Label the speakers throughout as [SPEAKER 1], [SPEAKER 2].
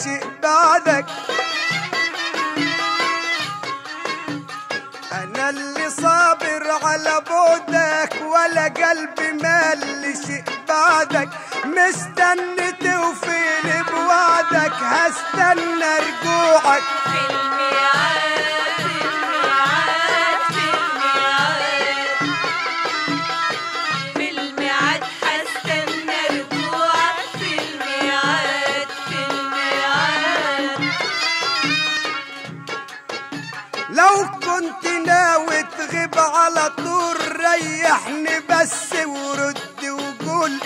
[SPEAKER 1] شيء بعدك انا اللي صابر على بعدك ولا قلبي مال شيء بعدك مستني توفيني بوعدك هستنى رجوعك
[SPEAKER 2] في الميعاد في الميعاد في الميعاد في الميعاد هستنى رجوعك في الميعاد في الميعاد
[SPEAKER 1] لو كنت ناوي تغيب على طول ريحني بس ورد وقول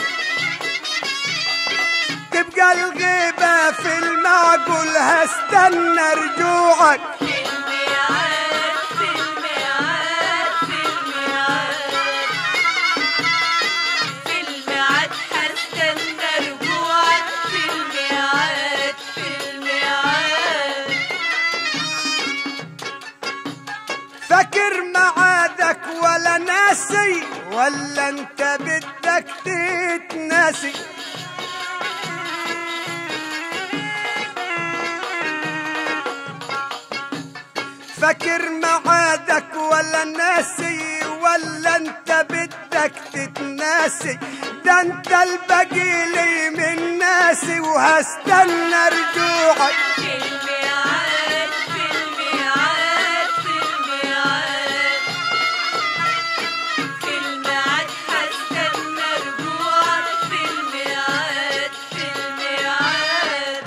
[SPEAKER 1] تبقى الغيبة في المعقول هستنى رجوعك
[SPEAKER 2] في الميعاد في الميعاد في الميعاد في الميعاد هستنى رجوعك في الميعاد في الميعاد
[SPEAKER 1] فاكر معادك ولا ناسي ولا انت بدك تتناسي فاكر معادك ولا ناسي ولا انت بدك تتناسي ده انت البقي لي من ناسي وهستنى رجوعك
[SPEAKER 2] في الميعاد في الميعاد في الميعاد في الميعاد هستنى رجوعك في الميعاد في الميعاد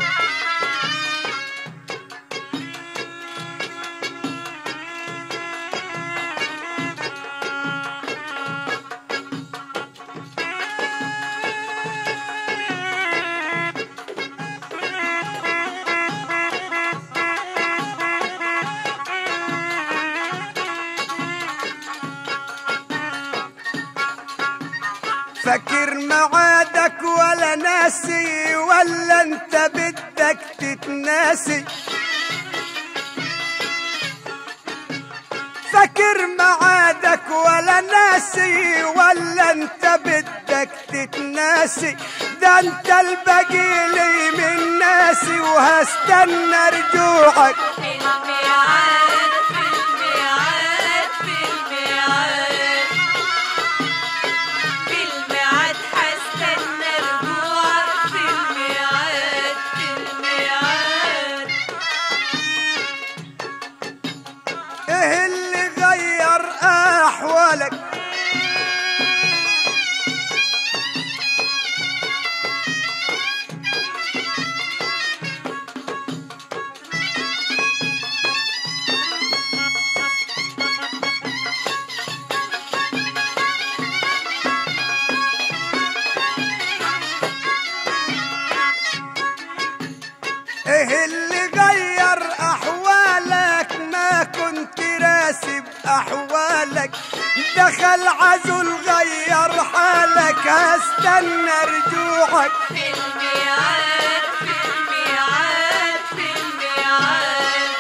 [SPEAKER 1] فاكر معادك ولا ناسي ولا انت بدك تتناسي فاكر معادك ولا ناسي ولا انت بدك تتناسي ده انت البقي لي من ناسي وهستنى رجوعك
[SPEAKER 2] في الميعاد في الميعاد في الميعاد في الميعاد هستنى رجوعك في الميعاد في الميعاد
[SPEAKER 1] ايه اللي غير احوالك ايه اللي غير احوالك ما كنت راسب احوالك دخل عزل غير حالك هستنى رجوعك
[SPEAKER 2] في الميعاد في الميعاد في الميعاد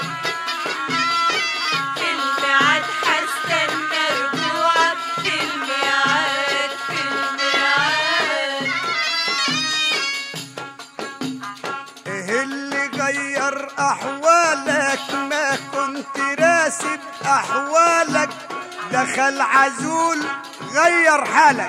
[SPEAKER 2] في الميعاد هستنى رجوعك في الميعاد في الميعاد
[SPEAKER 1] ايه اللي غير احوالك ما كنت راسب احوالك دخل عزول غير حالك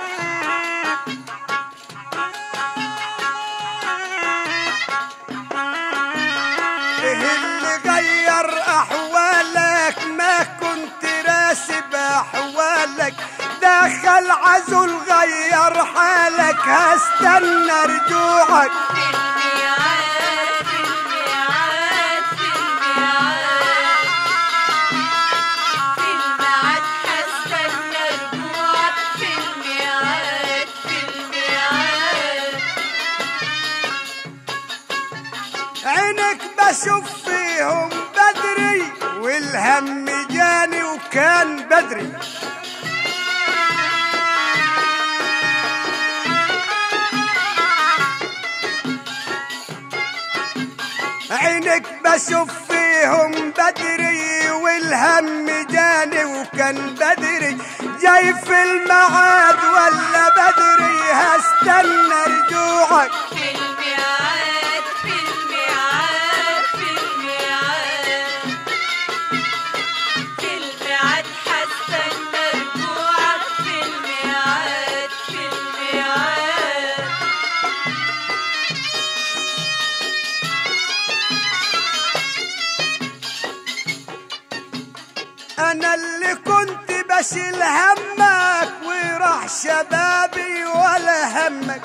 [SPEAKER 1] ايه اللي غير احوالك ما كنت راسب احوالك دخل عزل غير حالك هستنى رجوعك
[SPEAKER 2] في الميعاد في الميعاد في الميعاد في الميعاد هستنى رجوعك في الميعاد في الميعاد
[SPEAKER 1] عينك بشوف فيهم بدري والهم جاني وكان بدري عينك بشوف فيهم بدري والهم جاني وكان بدري جاي في الميعاد ولا بدري هستنى رجوعك
[SPEAKER 2] في الميعاد في الميعاد
[SPEAKER 1] انا اللي كنت بشيل همك وراح شبابي ولا همك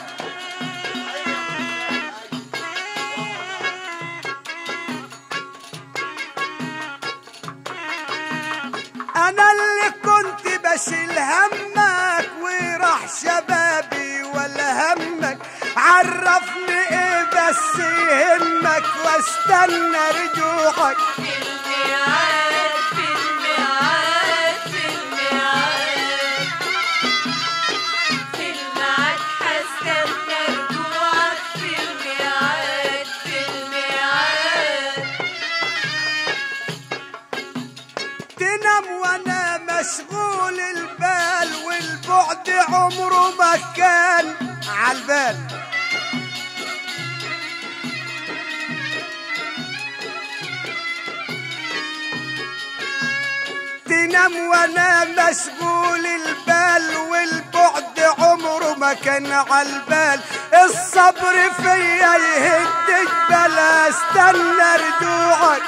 [SPEAKER 1] انا اللي كنت بشيل همك وراح شبابي ولا همك عرفني ايه بس يهمك واستنى رجوعك
[SPEAKER 2] في الميعاد في الميعاد في الميعاد في الميعاد هستنى رجوعك في الميعاد في الميعاد
[SPEAKER 1] تنام وانا مشغول البال والبعد عمره ما كان عالبال تنام وانا مشغول البال والبعد عمره ما كان عالبال الصبر فيا يهد الجبل استنى رجوعك